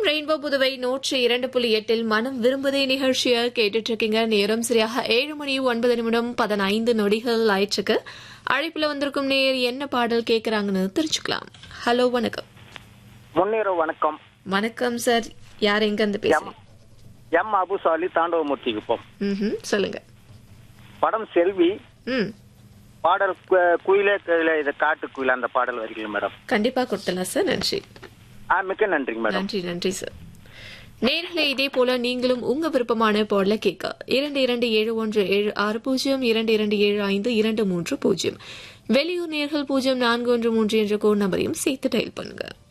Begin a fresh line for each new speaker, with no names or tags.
FM rainbow Puduvai நூற்றி இரண்டு புள்ளி எட்டில் மனம் விரும்புதே நிகழ்ச்சியை கேட்டுட்டு இருக்கீங்க நேரம் சரியாக ஏழு மணி ஒன்பது நிமிடம் பதினைந்து நொடிகள் ஆயிற்றுக்கு அழைப்புல வந்திருக்கும் நேர் என்ன பாடல் கேக்குறாங்கன்னு தெரிஞ்சுக்கலாம் ஹலோ வணக்கம்
முன்னேறு வணக்கம்
வணக்கம் சார் யார் எங்க இருந்து பேசுறீங்க
எம் அபுசாலி தாண்டவமூர்த்தி குப்பம்
ம்ஹும், சொல்லுங்க
படம் செல்வி
ம்
பாடல் கு- குயிலே குயிலே இது காட்டு குயில் அந்த பாடல் வரிகள் மேடம்
கண்டிப்பா கொடுத்தலாம் சார் நன்றி
ஆ மிக்க நன்றிங்க மேடம்
நன்றி நன்றி சார் நேர்களே இதே போல நீங்களும் உங்க விருப்பமான பாடல கேட்க இரண்டு இரண்டு ஏழு ஒன்று ஏழு ஆறு பூஜ்ஜியம் இரண்டு இரண்டு ஏழு ஐந்து இரண்டு மூன்று பூஜ்ஜியம் வெளியூர் நேர்கள் பூஜ்ஜியம் நான்கு ஒன்று மூன்று என்ற கோட் நம்பரையும் சேர்த்து டயல் பண்ணுங்க